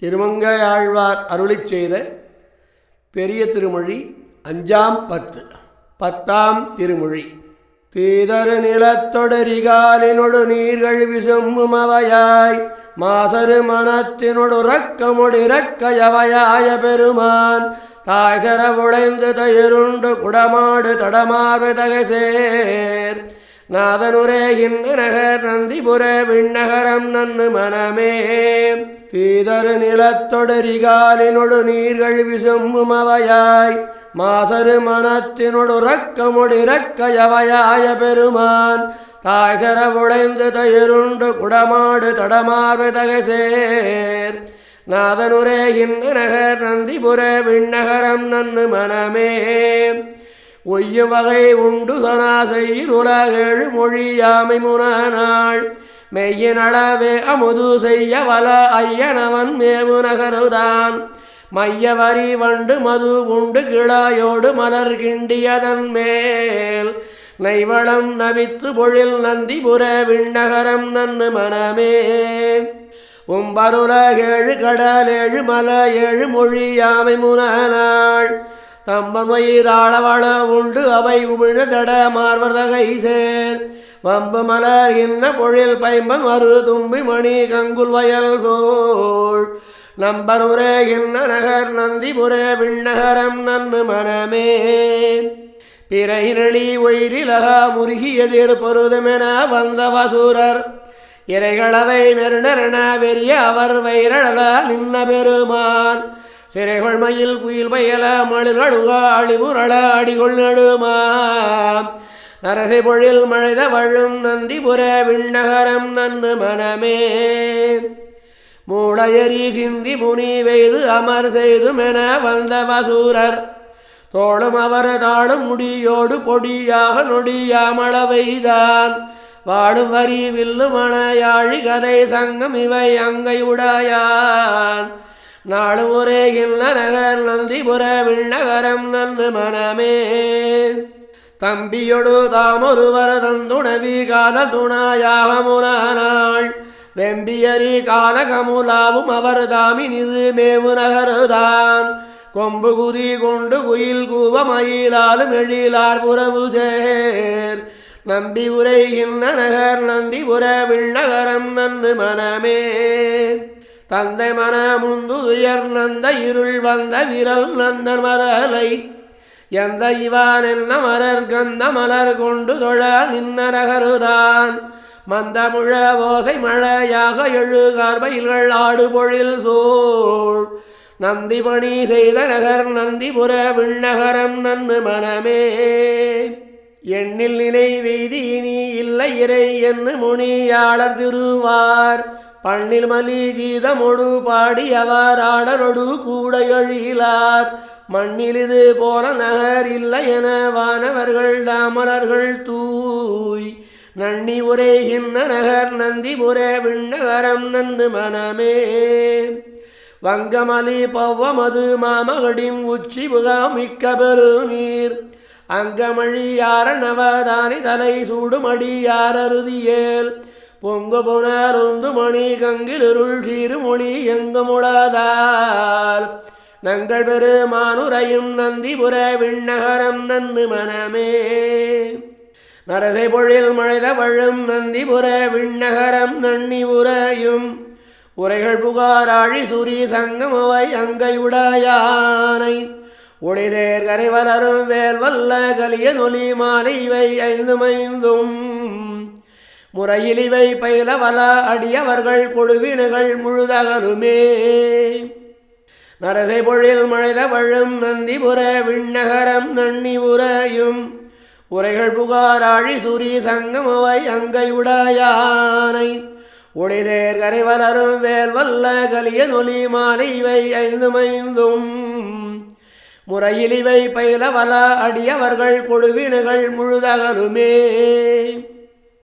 திருமங்கையாழ்வார் அருளிச் செய்த பெரிய திருமொழி அஞ்சாம் பத்து பத்தாம் திருமொழி தீதரு நிலத்தொடரிகாலினொடு நீர்கள் விசும்பும் அவையாய் மாசரு மனத்தினொடு ரக்கமுடிறக்கயவையாய பெருமான் தாய் சர உழைந்து தயிருண்டு குடமாடு தடமார்பு தகசேர் நாதனுரே நகர் நந்திபுர விண்ணகரம் நன்னு மனமே தீதரு நிலத்தொடரிகாலினொடு நீர்கள் விசும்பும் அவையாய் மாசரு மனத்தினொடு ரக்கமுடிறக்கயவையாய பெருமான் தாய் சர உழைந்து தயிருண்டு குடமாடு தடமார்பு தகசேர் நாதனுரே நகர் நந்திபுர விண்ணகரம் நன்னு மனமே ஒய்யும் வகை உண்டு சனாசையில் உலகேழு மொழியாமை முனாள் மெய்யினளவே அமுது செய்ய வல ஐயனவன் மேவு நகருதான் மைய வரி வண்டு மது உண்டு கிளாயோடு மலர் கிண்டியதன் மேல் நைவளம் நவித்து பொழில் நந்திபுர விண்ணகரம் நன்னு மனமே உம்பருலகேழு கடலேழு மல ஏழு மொழியாமை முனாள் தம்பமயிராளவள உண்டு அவை உமிழ தட மார்வதகை சேர் வம்பு மலர் இன்ன பொழில் பைம்பன் மறு தும்பி மணி கங்குல் வயல் சோழ் நம்பருரே இன்ன நகர் நந்திபுரே விண்ணகரம் நன்னு மனமே பிறை நெளி ஒயிரிலக முருகி எதிர் பொருதுமென வந்த வசூரர் இறைகளவை நெருணரண வெறிய அவர் வைரள நின்ன பெருமான் சிறைகொள்மையில் குயில் பயல மழில்களுக அழிமுரள அடிகொள் நடுமா நரசை பொழில் மழைத வழும் நந்திபுர விண்ணகரம் நன்னு மனமே மூளையரி சிந்தி முனி வெய்து அமர் செய்துமென வந்த வசூரர் தோளும் அவர் தாளும் முடியோடு பொடியாக நொடியாமளவைதான் வாடும் வரி வில்லு மணையாழி கதை சங்கம் இவை அங்கை உடையான் நாடு ஒரே இல்ல நகர் நந்திபுர விண்ணகரம் நன்னு மனமே தம்பியொடு தாமொருவர் தந்துணவி கால துணாயாக முனாள் வெம்பியரி கால கமுலாவும் அவர் தாமினிது மேவு நகருதான் கொம்பு குதி கொண்டு குயில் கூவ மயிலாலும் எழிலார் புறவு சேர் நம்பி உரைகின்ற நகர் நந்திபுர விண்ணகரம் நன்னு மனமே தந்தை மன முந்து துயர் நந்த இருள் வந்த விரல் நந்தர் மதலை எந்த இவான் என்ன மலர் கந்த மலர் கொண்டு தொழ நின்ன நகருதான் மந்தமுழ ஓசை மழையாக எழு கார்பயில்கள் ஆடு பொழில் சோழ் நந்தி பணி செய்த நகர் நந்திபுர விண்ணகரம் நன்னு மனமே எண்ணில் நினை வெய்தி இனி இல்லை இறை என்று முனியாளர் திருவார் பண்ணில் மலி கீதமொடு பாடி அவர் ஆடலொடு கூட எழிலார் மண்ணில் இது போல நகர் இல்லை என வானவர்கள் தாமலர்கள் தூய் நன்னி உரைகின்ற நகர் நந்திபுர விண்ணகரம் நன்னு மனமே வங்கமலி பவ்வமது மாமகடின் உச்சி புகாமிக்க பெருநீர் அங்கமழியாரணவதானி தலை சூடுமடியாரருதியேல் பொங்கு புனருந்து மணி கங்கிலிருள் சீருமொழி எங்குமுளதால் நங்கள் பெருமானுரையும் நந்திபுர விண்ணகரம் நன்னு மனமே நரசை பொழில் மழைத வழும் நந்திபுர விண்ணகரம் நன்னி உரையும் உரைகள் புகாராழி சுரி சங்கமவை அங்கை உடையானை ஒளிதேர் கரை வளரும் வேல் வல்ல கலிய நொலி மாலை இவை ஐந்து மைந்தும் முறையில் இவை பயில வல அடியவர்கள் கொடுவினைகள் முழுதகலுமே நரசை பொழில் மழைத வழும் நந்திபுர விண்ணகரம் நன்னி உரையும் உரைகள் புகாராழி சுரி சங்கமவை அங்கை உடையானை ஒளிதேர் கரை வளரும் வேல் வல்ல கலிய நொலி மாலை இவை ஐந்து மைந்தும் முறையில் இவை பயில வல அடியவர்கள் கொடுவினைகள் முழுதகலுமே